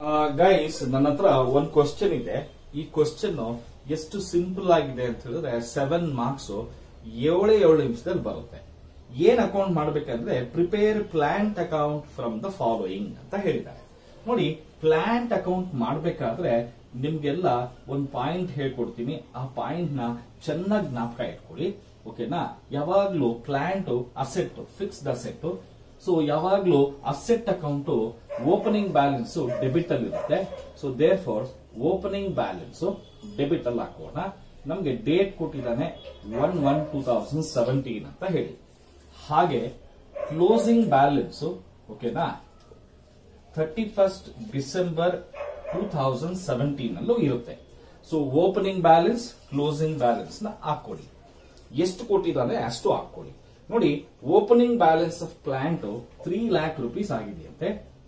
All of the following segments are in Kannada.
ಗೈಸ್ ನನ್ನ ಹತ್ರ ಒಂದ್ ಕ್ವಶನ್ ಇದೆ ಈ ಕ್ವಶನ್ ಎಷ್ಟು ಸಿಂಪಲ್ ಆಗಿದೆ ಅಂತ ಹೇಳಿದ್ರೆ ಸೆವೆನ್ ಮಾರ್ಕ್ಸ್ ಏಳೇ ಏಳು ನಿಮಿಷದಲ್ಲಿ ಬರುತ್ತೆ ಏನ್ ಅಕೌಂಟ್ ಮಾಡ್ಬೇಕಂದ್ರೆ prepare plant account from the following ಅಂತ ಹೇಳಿದ್ದಾರೆ ನೋಡಿ ಪ್ಲಾಂಟ್ ಅಕೌಂಟ್ ಮಾಡ್ಬೇಕಾದ್ರೆ ನಿಮ್ಗೆಲ್ಲ ಒಂದ್ ಪಾಯಿಂಟ್ ಹೇಳ್ಕೊಡ್ತೀನಿ ಆ ಪಾಯಿಂಟ್ ನ ಚೆನ್ನಾಗಿ ಜ್ಞಾಪಕ ಇಟ್ಕೊಳ್ಳಿ ಓಕೆನಾ ಯಾವಾಗ್ಲೂ plant asset fixed asset so ಯಾವಾಗ್ಲೂ asset account opening balance debit ಅಲ್ಲಿ ಇರುತ್ತೆ so there for opening balance debit ಅಲ್ಲಿ ಹಾಕೋಣ ನಮ್ಗೆ ಡೇಟ್ ಕೊಟ್ಟಿದ್ದಾನೆ one one two thousand seventeen ಅಂತ ಹೇಳಿ ಹಾಗೆ ಕ್ಲೋಸಿಂಗ್ ಬ್ಯಾಲೆನ್ಸ್ ಓಕೆನಾ thirty first December two thousand seventeen ಅಲ್ಲೂ ಇರುತ್ತೆ so opening balance closing balance ನ ಹಾಕೊಳ್ಳಿ ಎಷ್ಟು ಕೊಟ್ಟಿದ್ದಾನೆ ಅಷ್ಟು ಹಾಕೊಳ್ಳಿ ನೋಡಿ opening balance of plant three lakh rupees ಆಗಿದೆಯಂತೆ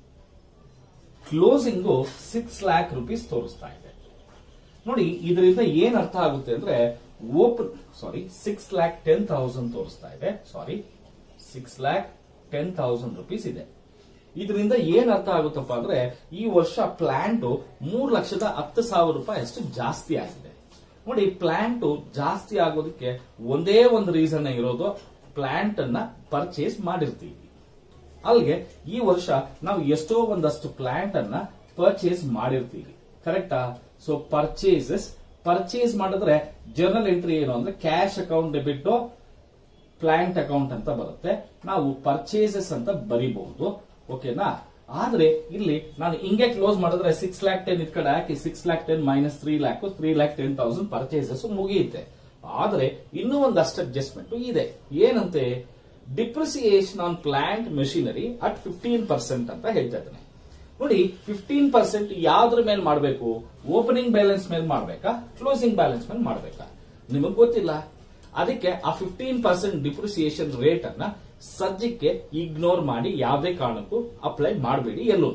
ಕ್ಲೋಸಿಂಗು ಸಿಕ್ಸ್ ಲ್ಯಾಕ್ ರುಪೀಸ್ ತೋರಿಸ್ತಾ ಇದೆ ನೋಡಿ ಇದರಿಂದ ಏನ್ ಅರ್ಥ ಆಗುತ್ತೆ ಅಂದ್ರೆ open sorry six lakh ten thousand ತೋರಿಸ್ತಾ ಇದೆ sorry six lakh ten thousand rupees ಇದೆ ಇದರಿಂದ ಏನ್ ಅರ್ಥ ಆಗುತ್ತಪ್ಪ ಅಂದ್ರೆ ಈ ವರ್ಷ ಪ್ಲಾಂಟ್ ಮೂರ್ ಲಕ್ಷದ ಹತ್ತು ಸಾವಿರ ರೂಪಾಯಿ ಅಷ್ಟು ಜಾಸ್ತಿ ಆಗಿದೆ ನೋಡಿ ಪ್ಲಾಂಟ್ ಜಾಸ್ತಿ ಆಗೋದಕ್ಕೆ ಒಂದೇ ಒಂದು ರೀಸನ್ ಇರೋದು ಪ್ಲಾಂಟ್ ಅನ್ನ ಪರ್ಚೇಸ್ ಮಾಡಿರ್ತೀವಿ ಅಲ್ಲಿಗೆ ಈ ವರ್ಷ ನಾವು ಎಷ್ಟೋ ಒಂದಷ್ಟು ಪ್ಲಾಂಟ್ ಅನ್ನ ಪರ್ಚೇಸ್ ಮಾಡಿರ್ತೀವಿ ಕರೆಕ್ಟಾ ಸೊ ಪರ್ಚೇಸಸ್ ಪರ್ಚೇಸ್ ಮಾಡಿದ್ರೆ ಜರ್ನಲ್ ಎಂಟ್ರಿ ಏನು ಅಂದ್ರೆ cash account debit plant account ಅಂತ ಬರುತ್ತೆ ನಾವು ಪರ್ಚೇಸಸ್ ಅಂತ ಬರಿಬಹುದು ಓಕೆನಾ ಆದ್ರೆ ಇಲ್ಲಿ ನಾನು ಹಿಂಗೆ ಕ್ಲೋಸ್ ಮಾಡಿದ್ರೆ ಸಿಕ್ಸ್ ಲ್ಯಾಕ್ ಟೆನ್ ಇದ್ ಕಡೆ ಹಾಕಿ six lakh ten minus three lakh three lakh ten thousand purchases ಮುಗಿಯುತ್ತೆ ಆದ್ರೆ ಇನ್ನೂ ಒಂದಷ್ಟು ಅಡ್ಜಸ್ಟ್ಮೆಂಟ್ ಇದೆ ಏನಂತೆ depreciation on plant machinery at fifteen percent ಅಂತ ಹೇಳ್ತಾ ಇದ್ದಾನೆ ನೋಡಿ ಫಿಫ್ಟೀನ್ ಪರ್ಸೆಂಟ್ ಯಾವ್ದ್ರ ಮೇಲೆ ಮಾಡಬೇಕು ಓಪನಿಂಗ್ ಬ್ಯಾಲೆನ್ಸ್ ಮೇಲೆ ಮಾಡ್ಬೇಕಾ ಕ್ಲೋಸಿಂಗ್ ಬ್ಯಾಲೆನ್ಸ್ ಮೇಲೆ ಮಾಡ್ಬೇಕಾ ನಿಮಗ್ ಗೊತ್ತಿಲ್ಲ ಅದಕ್ಕೆ ಆ ಫಿಫ್ಟೀನ್ ಪರ್ಸೆಂಟ್ ಡಿಪ್ರಿಸಿಯೇಷನ್ ರೇಟ್ ಅನ್ನ ಸದ್ಯಕ್ಕೆ ಇಗ್ನೋರ್ ಮಾಡಿ ಯಾವುದೇ ಕಾರಣಕ್ಕೂ ಅಪ್ಲೈ ಮಾಡಬೇಡಿ ಎಲ್ಲೂ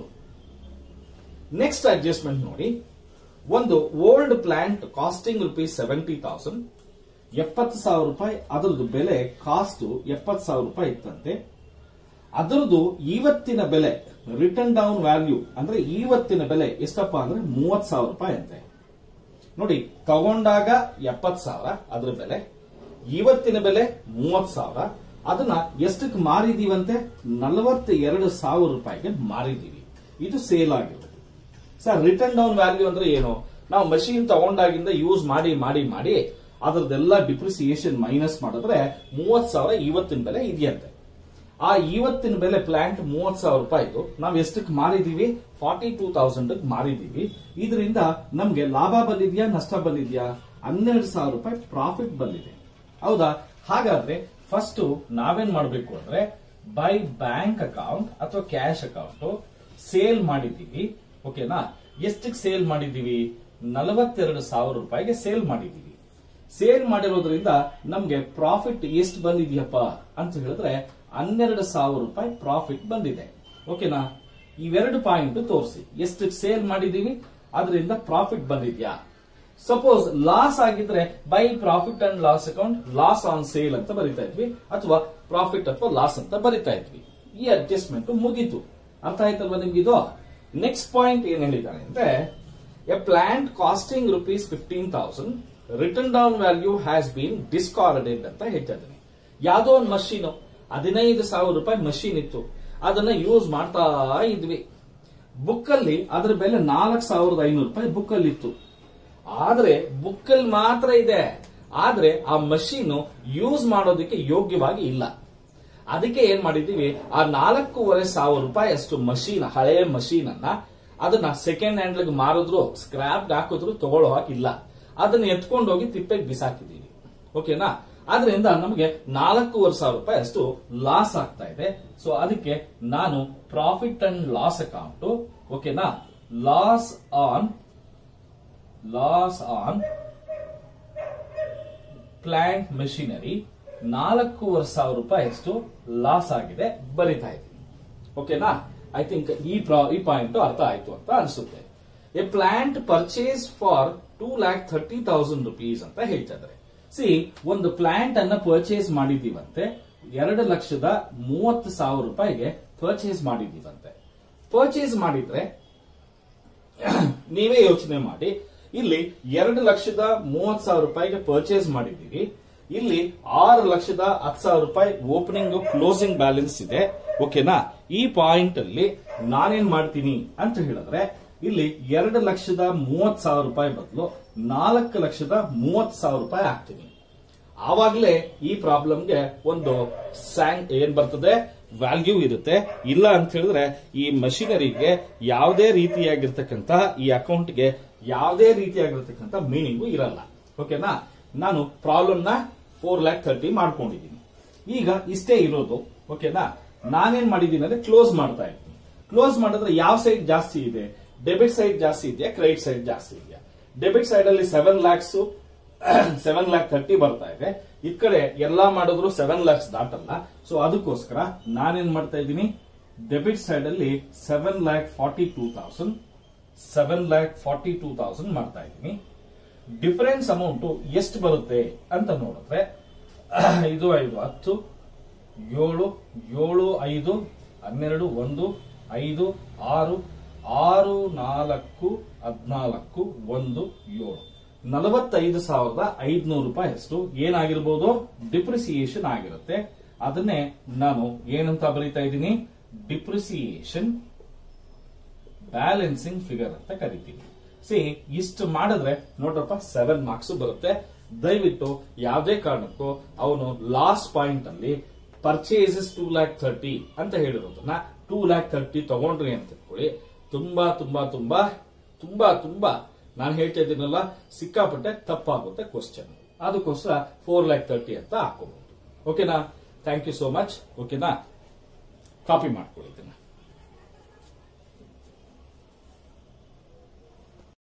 ನೆಕ್ಸ್ಟ್ ಅಡ್ಜಸ್ಟ್ಮೆಂಟ್ ನೋಡಿ ಒಂದು old plant costing rupees seventy thousand ಎಪ್ಪತ್ತು ಸಾವಿರ ರೂಪಾಯಿ ಅದರದ್ದು ಬೆಲೆ ಕಾಸ್ಟ್ ಎಪ್ಪತ್ತು ಸಾವಿರ ರೂಪಾಯಿ ಇತ್ತಂತೆ ಅದರದ್ದು ಇವತ್ತಿನ ಬೆಲೆ ರಿಟರ್ನ್ ಡೌನ್ ವ್ಯಾಲ್ಯೂ ಅಂದ್ರೆ ಇವತ್ತಿನ ಬೆಲೆ ಎಷ್ಟಪ್ಪ ಅಂದ್ರೆ ಮೂವತ್ ಸಾವಿರ ರೂಪಾಯಿ ಅಂತೆ ನೋಡಿ ತಗೊಂಡಾಗ ಎಪ್ಪತ್ ಸಾವಿರ ಅದ್ರ ಬೆಲೆ ಇವತ್ತಿನ ಬೆಲೆ ಮೂವತ್ ಸಾವಿರ ಅದನ್ನ ಎಷ್ಟಕ್ಕೆ ಮಾರಿದೀವಂತೆ ನಲವತ್ತ ಎರಡು ಸಾವಿರ ರೂಪಾಯಿಗೆ ಮಾರಿದೀವಿ ಇದು ಸೇಲ್ ಆಗಿರೋದು ಸರ್ ರಿಟರ್ನ್ ಡೌನ್ ವ್ಯಾಲ್ಯೂ ಅಂದ್ರೆ ಏನು ನಾವು ಮಷೀನ್ ತಗೊಂಡಾಗಿಂದ ಯೂಸ್ ಮಾಡಿ ಮಾಡಿ ಮಾಡಿ ಅದರದೆಲ್ಲ ಡಿಪ್ರಿಸಿಯೇಷನ್ ಮೈನಸ್ ಮಾಡಿದ್ರೆ ಮೂವತ್ ಸಾವಿರ ಇವತ್ತಿನ ಬೆಲೆ ಇದೆಯಂತೆ ಆ ಇವತ್ತಿನ ಬೆಲೆ ಪ್ಲಾಂಟ್ ಮೂವತ್ ಸಾವಿರ ರೂಪಾಯಿದು ನಾವು ಎಷ್ಟಕ್ಕೆ ಮಾರಿದೀವಿ ಫಾರ್ಟಿ ಟೂ ತೌಸಂಡ್ ಮಾರಿದೀವಿ ಇದರಿಂದ ನಮ್ಗೆ ಲಾಭ ಬಂದಿದ್ಯಾ ನಷ್ಟ ಬಂದಿದ್ಯಾ ಹನ್ನೆರಡು ಸಾವಿರ ರೂಪಾಯಿ ಪ್ರಾಫಿಟ್ ಬಂದಿದೆ ಹೌದಾ ಹಾಗಾದ್ರೆ ಫಸ್ಟ್ ನಾವೇನ್ ಮಾಡಬೇಕು ಅಂದ್ರೆ ಬೈ ಬ್ಯಾಂಕ್ ಅಕೌಂಟ್ ಅಥವಾ ಕ್ಯಾಶ್ ಅಕೌಂಟ್ ಸೇಲ್ ಮಾಡಿದೀವಿ ಓಕೆನಾ ಎಷ್ಟಕ್ಕೆ ಸೇಲ್ ಮಾಡಿದೀವಿ ನಲವತ್ತೆರಡು ಸಾವಿರ ರೂಪಾಯಿಗೆ ಸೇಲ್ ಮಾಡಿದೀವಿ ಸೇಲ್ ಮಾಡಿರೋದ್ರಿಂದ ನಮ್ಗೆ ಪ್ರಾಫಿಟ್ ಎಷ್ಟು ಬಂದಿದೆಯಪ್ಪ ಅಂತ ಹೇಳಿದ್ರೆ ಹನ್ನೆರಡು ಸಾವಿರ ರೂಪಾಯಿ ಪ್ರಾಫಿಟ್ ಬಂದಿದೆ ಓಕೆನಾ ಇವೆರಡು ಪಾಯಿಂಟ್ ತೋರಿಸಿ ಎಷ್ಟು ಸೇಲ್ ಮಾಡಿದೀವಿ ಅದರಿಂದ ಪ್ರಾಫಿಟ್ ಬಂದಿದ್ಯಾ ಸಪೋಸ್ ಲಾಸ್ ಆಗಿದ್ರೆ by profit and loss account loss on sale ಅಂತ ಬರಿತಾ ಇದ್ವಿ ಅಥವಾ ಪ್ರಾಫಿಟ್ ಅಥವಾ ಲಾಸ್ ಅಂತ ಬರಿತಾ ಇದ್ವಿ ಈ ಅಡ್ಜಸ್ಟ್ಮೆಂಟ್ ಮುಗೀತು ಅರ್ಥ ಆಯ್ತಲ್ವಾ ನಿಮ್ಗೆ ಇದು ನೆಕ್ಸ್ಟ್ ಪಾಯಿಂಟ್ ಏನ್ ಹೇಳಿದ್ದಾನೆ ಅಂದ್ರೆ a plant costing rupees fifteen thousand return down value has been discarded ಅಂತ ಹೇಳ್ತಾ ಇದ್ದಾನೆ ಯಾವ್ದೋ ಒಂದು ಮಷೀನು ಹದಿನೈದು ಸಾವಿರ ರೂಪಾಯಿ ಮಷೀನ್ ಇತ್ತು ಅದನ್ನ ಯೂಸ್ ಮಾಡ್ತಾ ಇದ್ವಿ ಬುಕ್ ಅಲ್ಲಿ ಅದ್ರ ಬೆಲೆ ನಾಲ್ಕು ಸಾವಿರದ ಐನೂರು ರೂಪಾಯಿ ಬುಕ್ ಅಲ್ಲಿ ಇತ್ತು ಆದ್ರೆ ಬುಕ್ ಅಲ್ಲಿ ಮಾತ್ರ ಇದೆ ಆದ್ರೆ ಆ ಮಷೀನ್ ಯೂಸ್ ಮಾಡೋದಕ್ಕೆ ಯೋಗ್ಯವಾಗಿ ಇಲ್ಲ ಅದಕ್ಕೆ ಏನ್ ಮಾಡಿದೀವಿ ಆ ನಾಲ್ಕೂವರೆ ಸಾವಿರ ರೂಪಾಯಿ ಅಷ್ಟು ಮಷೀನ್ ಹಳೆಯ ಮಷೀನ್ ಅನ್ನ ಅದನ್ನ ಸೆಕೆಂಡ್ ಹ್ಯಾಂಡ್ ಮಾರಿದ್ರು ಸ್ಕ್ರಾಪ್ ಹಾಕಿದ್ರು ತಗೊಳ್ಳೋ ಹಾಕಿಲ್ಲ ಅದನ್ನ ಎತ್ಕೊಂಡು ಹೋಗಿ ತಿಪ್ಪೆಗೆ ಬಿಸಾಕಿದೀವಿ ಓಕೆನಾ ಆದ್ರಿಂದ ನಮಗೆ ನಾಲ್ಕೂವರೆ ಸಾವಿರ ರೂಪಾಯಿ ಅಷ್ಟು ಲಾಸ್ ಆಗ್ತಾ ಇದೆ ಸೊ ಅದಕ್ಕೆ ನಾನು ಪ್ರಾಫಿಟ್ ಅಂಡ್ ಲಾಸ್ ಅಕೌಂಟ್ ಓಕೆನಾ loss on loss on plant machinery ನಾಲ್ಕೂವರೆ ಸಾವಿರ ರೂಪಾಯಿ ಅಷ್ಟು ಲಾಸ್ ಆಗಿದೆ ಬರಿತಾ ಇದ್ದೀನಿ ಓಕೆನಾ ಐ ಥಿಂಕ್ ಈ ಈ ಪಾಯಿಂಟ್ ಅರ್ಥ ಆಯ್ತು ಅಂತ ಅನಿಸುತ್ತೆ a plant purchase for two lakh thirty thousand rupees ಅಂತ ಹೇಳ್ತಾ ಇದ್ದಾರೆ ಸಿ ಒಂದು ಪ್ಲಾಂಟ್ ಅನ್ನ ಪರ್ಚೇಸ್ ಮಾಡಿದೀವಂತೆ ಎರಡು ಲಕ್ಷದ ಮೂವತ್ತು ಸಾವಿರ ರೂಪಾಯಿಗೆ ಪರ್ಚೇಸ್ ಮಾಡಿದೀವಂತೆ ಪರ್ಚೇಸ್ ಮಾಡಿದ್ರೆ ನೀವೇ ಯೋಚನೆ ಮಾಡಿ ಇಲ್ಲಿ ಎರಡು ಲಕ್ಷದ ಮೂವತ್ ಸಾವಿರ ರೂಪಾಯಿಗೆ ಪರ್ಚೇಸ್ ಮಾಡಿದ್ದೀವಿ ಇಲ್ಲಿ ಆರು ಲಕ್ಷದ ಹತ್ತು ಸಾವಿರ ರೂಪಾಯಿ ಓಪನಿಂಗ್ ಕ್ಲೋಸಿಂಗ್ ಬ್ಯಾಲೆನ್ಸ್ ಇದೆ ಓಕೆನಾ ಈ ಪಾಯಿಂಟ್ ಅಲ್ಲಿ ನಾನೇನ್ ಮಾಡ್ತೀನಿ ಅಂತ ಹೇಳಿದ್ರೆ ಇಲ್ಲಿ ಎರಡು ಲಕ್ಷದ ಮೂವತ್ ಸಾವಿರ ರೂಪಾಯಿ ಬದಲು ನಾಲ್ಕು ಲಕ್ಷದ ಮೂವತ್ ಸಾವಿರ ರೂಪಾಯಿ ಹಾಕ್ತೀನಿ ಆವಾಗಲೇ ಈ ಪ್ರಾಬ್ಲಮ್ಗೆ ಒಂದು ಸ್ಯಾಂಗ್ ಏನ್ ಬರ್ತದೆ ವ್ಯಾಲ್ಯೂ ಇರುತ್ತೆ ಇಲ್ಲ ಅಂತ ಹೇಳಿದ್ರೆ ಈ ಮಷಿನರಿಗೆ ಯಾವುದೇ ರೀತಿಯಾಗಿರ್ತಕ್ಕಂತ ಈ ಅಕೌಂಟ್ಗೆ ಯಾವುದೇ ರೀತಿಯಾಗಿರ್ತಕ್ಕಂಥ ಮೀನಿಂಗು ಇರಲ್ಲ ಓಕೆನಾ ನಾನು ಪ್ರಾಬ್ಲಮ್ ನ ಫೋರ್ ಲ್ಯಾಕ್ ಥರ್ಟಿ ಮಾಡ್ಕೊಂಡಿದ್ದೀನಿ ಈಗ ಇಷ್ಟೇ ಇರೋದು ಓಕೆನಾ ನಾನೇನ್ ಮಾಡಿದ್ದೀನಿ ಅಂದ್ರೆ ಕ್ಲೋಸ್ ಮಾಡ್ತಾ ಇದ್ದೀನಿ ಕ್ಲೋಸ್ ಮಾಡಿದ್ರೆ ಯಾವ ಸೈಡ್ ಜಾಸ್ತಿ ಇದೆ ಡೆಬಿಟ್ ಸೈಡ್ ಜಾಸ್ತಿ ಇದೆಯಾ ಕ್ರೆಡಿಟ್ ಸೈಡ್ ಜಾಸ್ತಿ ಇದೆಯಾ ಡೆಬಿಟ್ ಸೈಡ್ ಅಲ್ಲಿ seven lakhs seven lakh thirty ಬರ್ತಾ ಇದೆ ಇದ್ ಕಡೆ ಎಲ್ಲಾ ಮಾಡಿದ್ರು ಸೆವೆನ್ ಲ್ಯಾಕ್ಸ್ ದಾಟಲ್ಲ ಸೊ ಅದಕ್ಕೋಸ್ಕರ ನಾನೇನ್ ಮಾಡ್ತಾ ಇದ್ದೀನಿ ಡೆಬಿಟ್ ಸೈಡ್ ಅಲ್ಲಿ seven lakh forty two thousand seven lakh forty two thousand ಮಾಡ್ತಾ ಇದ್ದೀನಿ ಡಿಫರೆನ್ಸ್ ಅಮೌಂಟ್ ಎಷ್ಟು ಬರುತ್ತೆ ಅಂತ ನೋಡಿದ್ರೆ ಐದು ಐದು ಹತ್ತು ಏಳು ಏಳು ಐದು ಹನ್ನೆರಡು ಒಂದು ಐದು ಆರು ಆರು ನಾಲ್ಕು ಹದಿನಾಲ್ಕು ಒಂದು ಏಳು ನಲವತ್ತೈದು ಸಾವಿರದ ಐದ್ನೂರು ರೂಪಾಯಿ ಅಷ್ಟು ಏನಾಗಿರ್ಬೋದು ಡಿಪ್ರಿಸಿಯೇಷನ್ ಆಗಿರುತ್ತೆ ಅದನ್ನೇ ನಾನು ಏನಂತ ಬರೀತಾ ಇದ್ದೀನಿ ಡಿಪ್ರಿಸಿಯೇಷನ್ ಬ್ಯಾಲೆನ್ಸಿಂಗ್ ಫಿಗರ್ ಅಂತ ಕರಿತೀವಿ ಸಿ ಇಷ್ಟು ಮಾಡಿದ್ರೆ ನೋಡ್ರಪ್ಪ ಸೆವೆನ್ ಮಾರ್ಕ್ಸ್ ಬರುತ್ತೆ ದಯವಿಟ್ಟು ಯಾವುದೇ ಕಾರಣಕ್ಕೂ ಅವನು ಲಾಸ್ಟ್ ಪಾಯಿಂಟ್ ಅಲ್ಲಿ ಪರ್ಚೇಸಸ್ ಟೂ ಲ್ಯಾಕ್ ಥರ್ಟಿ ಅಂತ ಹೇಳಿರೋದನ್ನ ಟೂ ಲ್ಯಾಕ್ ಥರ್ಟಿ ತಗೊಂಡ್ರಿ ಅಂತ ತಿಳ್ಕೊಳ್ಳಿ ತುಂಬಾ ತುಂಬಾ ತುಂಬಾ ತುಂಬಾ ತುಂಬಾ ನಾನು ಹೇಳ್ತಾ ಇದ್ದೀನಲ್ಲ ಸಿಕ್ಕಾಪಟ್ಟೆ ತಪ್ಪಾಗುತ್ತೆ ಕ್ವಶನ್ ಅದಕ್ಕೋಸ್ಕರ ಫೋರ್ ಲ್ಯಾಕ್ ತರ್ಟಿ ಅಂತ ಹಾಕೋಬಹುದು ಓಕೆನಾ ಥ್ಯಾಂಕ್ ಯು ಸೋ ಮಚ್ ಓಕೆನಾ ಕಾಪಿ ಮಾಡ್ಕೊಳ್ಳಿ ಇದನ್ನ